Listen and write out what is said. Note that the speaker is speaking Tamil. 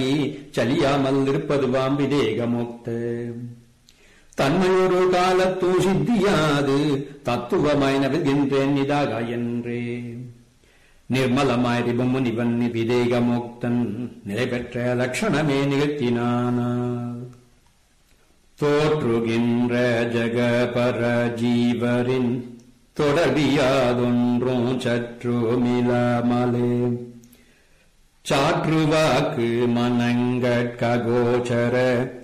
சலியாமல் இருப்பது வாம்பிதேகமுக்த தன்மையொரு காலத்தூ சித்தியாது தத்துவமாய் நவிழ்கின்றேன் இதாக என்றே நிர்மலமாய் ரிபம் முனிவன் விதேகமுக்தன் நிலை பெற்ற லட்சணமே நிகழ்த்தினானால் தோற்றுகின்ற ஜகபர ஜீவரின் தொடர்பியாதொன்றும் சற்றுமிலாமலே சாற்றுவாக்கு மனங்கட்கோச்சர